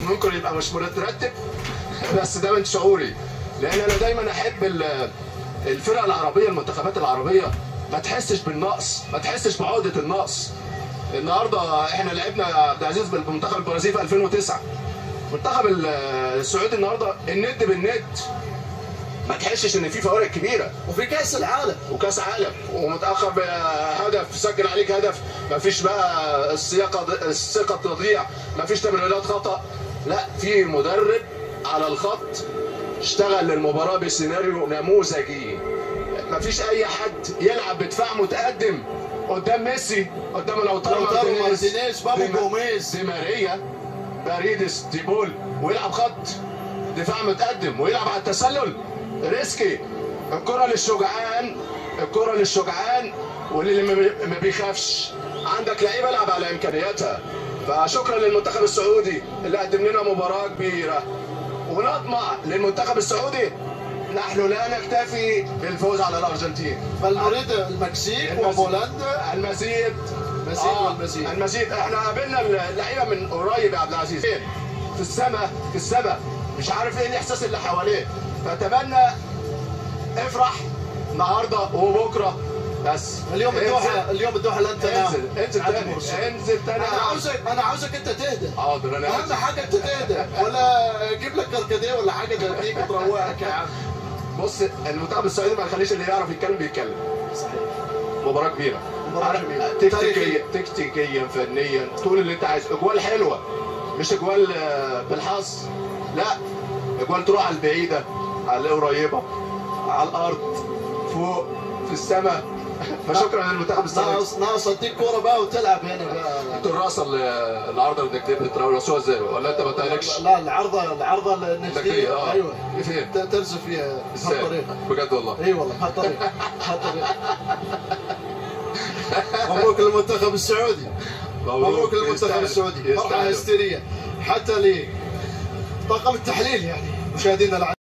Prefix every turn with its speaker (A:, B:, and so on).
A: ممكن يبقى مش مترتب بس ده من شعوري لان انا دايما احب ال- الفرق العربيه المنتخبات العربيه ما تحسش بالنقص ما تحسش بعقده النقص النهارده احنا لعبنا يا عبد العزيز بالمنتخب البرازيل في 2009 المنتخب ال- السعودي النهارده الند بالند ما تحسش ان في فوارق كبيره
B: وفي كاس العالم
A: وكاس عالم ومتاخر بهدف سجل عليك هدف ما فيش بقى السياقه الثقه تضيع ما فيش تمريرات خطا لا في مدرب على الخط اشتغل للمباراه بسيناريو نموذجي ما فيش اي حد يلعب بدفاع متقدم قدام ميسي قدام لوتارو
B: لوتارو
A: مارتينيز
B: مارتينيز، بابو
A: دي-
B: جوميز.
A: دي ماريا باريدس ديبول ويلعب خط دفاع متقدم ويلعب على التسلل ريسكي الكرة للشجعان الكرة للشجعان واللي ما بي- ما بيخافش عندك لعيبه العب على امكانياتها فشكرا للمنتخب السعودي اللي قدم لنا مباراه كبيره ونطمع للمنتخب السعودي نحن لا نكتفي بالفوز على الارجنتين
B: بل نريد المكسيك
A: المزيد.
B: وبولندا
A: المزيد
B: المزيد والمزيد.
A: المزيد احنا قابلنا اللعيبه من قريب يا عبد العزيز في السماء في السماء مش عارف ايه الاحساس اللي حواليه فاتمنى افرح النهارده وبكره بس
B: اليوم
A: انزل-
B: الدوحه اليوم الدوحه لن تنام
A: انزل انزل
B: عدم
A: تاني
B: مرسل.
A: انزل تاني
B: انا عاوزك انا عاوزك انت تهدى
A: حاضر انا
B: اهم
A: آسف.
B: حاجه انت تهدى ولا اجيب لك كركديه ولا حاجه تهديك تروقك يا عم
A: بص المنتخب السعودي ما يخليش اللي يعرف يتكلم بيتكلم
B: صحيح
A: مباراة كبيرة
B: مباراة
A: عارف-
B: كبيرة.
A: تكتيكيا تكتيكيا فنيا تقول اللي انت عايزه اجوال حلوة مش اجوال آه، بالحظ لا اجوال تروح على البعيدة على القريبة على الارض فوق في السماء فشكرا للمنتخب السعودي
B: ناقص ناقص اديك كوره بقى وتلعب هنا بقى
A: انتوا الرقصة اللي- العارضة اللي بدك ترقصوها ازاي ولا انت ما تقلقش؟
B: لا العرضه العرضه النجديه
A: النجدية اه
B: ايوه
A: فين؟
B: ت- ترزف فيها
A: ازاي؟
B: بهالطريقه
A: بجد والله
B: اي والله بهالطريقه بهالطريقه مبروك للمنتخب السعودي مبروك للمنتخب
A: يستاهل.
B: السعودي
A: يستاهل.
B: فرحه هستيريه حتى لطاقم التحليل يعني مشاهدينا الأعزاء